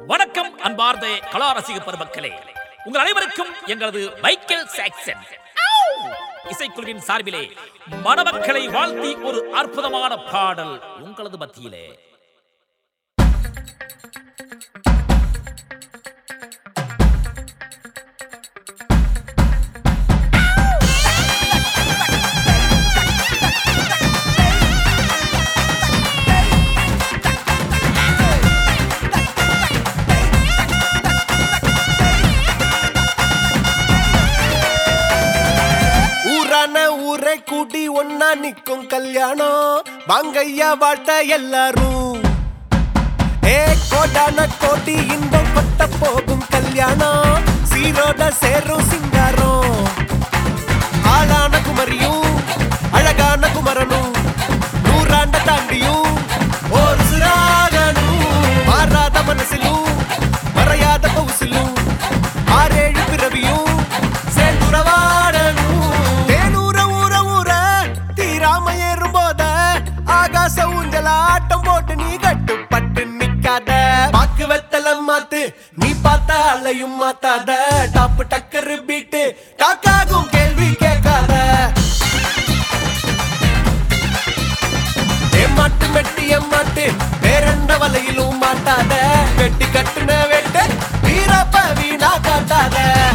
வணக்கம் அன்பார்ந்த கலா ரசிக பெருமக்களே உங்கள் அனைவருக்கும் எங்களது மைக்கேல் சாக்சன் இசைக்குழுவின் சார்பிலே மணமக்களை வாழ்த்தி ஒரு அற்புதமான பாடல் உங்களது மத்தியிலே ஊரான ஊரை கூட்டி ஒன்னா நிக்கும் கல்யாணம் வாங்கையா வாழ்த்த எல்லாரும் ஏ கோடான கோடி இன்பம் கொட்ட போகும் கல்யாணம் சீரோட சேரும் சிங்காரம் ஆளான குமரியும் அழகான குமரனும் நூறாண்ட தாண்டியும் ஒரு சிறாகனும் மாறாத மனசிலும் மறையாத பவுசிலும் ஆறேழு பிறவியும் சேர்ந்துறவாடணும் தேனூர ஊர ஊர தீராம ஏறும் போத ஆகாச ஊஞ்சல ஆட்டம் போட்டு நீ கட்டுப்பட்டு நிக்காத பாக்கு வெத்தலம் மாத்து நீ பார்த்த அலையும் மாத்தாத டாப்பு டக்கரு பீட்டு டாக்காகும் கேள்வி கேட்காத ஏமாட்டு மெட்டி ஏமாட்டு வேறெந்த வலையிலும் மாட்டாத வெட்டி கட்டுன வெட்டு வீரப்ப வீணா காட்டாத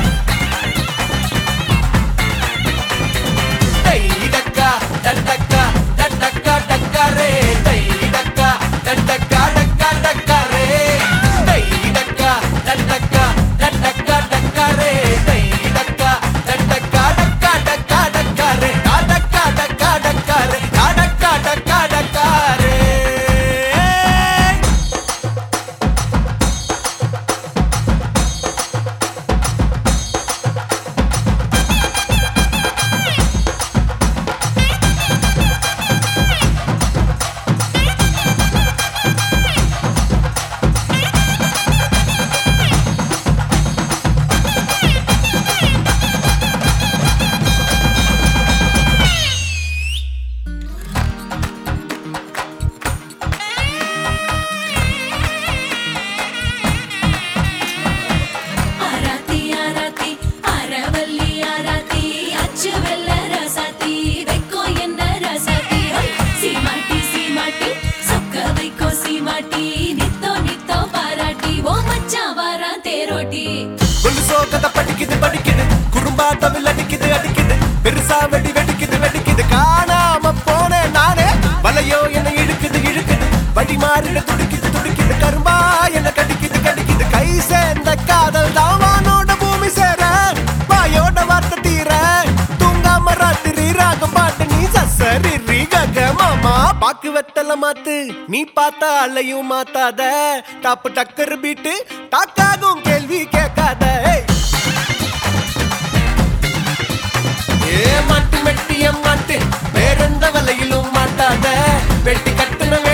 டை டக்கா டட்டக்கா டட்டக்கா டக்காரே டை டக்கா டட்டக்கா டக்கா டக்காரே டை டக்கா டட்டக்கா டட்டக்கா டக்காரே டை டக்கா டட்டக்கா டக்கா டக்கா டக்காரே டக்கா டக்கா டக்காரே டக்கா டக்கா டக்காரே ஆராத்தி ஆராத்தி அரவல்லி ஆராத்தி அச்சு வெள்ள ரசாத்தி வைக்கோ என்ன ரசாத்தி ஹொய்! சீமாட்டி சீமாட்டி சொக்க வைக்கோ சீமாட்டி நித்தோ நித்தோ பாராட்டி ஓ மச்சான் வாரா தேரோட்டி கொண்டு சோகத படிக்குது படிக்குது குறும்பா தமிழ் அடிக்குது அடிக்குது பெருசா வெடி வெடிக்குது வெடிக்குது காணாம போனேன் நானே வலையோ என்ன இழுக்குது இழுக்குது வழி மாறிட துடிக்குது துடிக்குது கரும்பா என்ன கடிக்குது கடிக்குது கை சேர்ந்த காதல் தான் வானோட பூமி சேர வாயோட வார்த்தை தீர தூங்காம ராத்திரி ராகம் பாட்டு நீ சசரி ரீ கக மாமா பாக்கு வெத்தல மாத்து நீ பார்த்த அலையும் மாத்தாத டாப்பு டக்கர் பீட்டு டாக்காகும் கேள்வி கேட்காத ஏய். ஏ மாட்டு மெட்டி மாட்டு வேறெந்த வலையிலும் மாட்டாத வெட்டி கட்டுன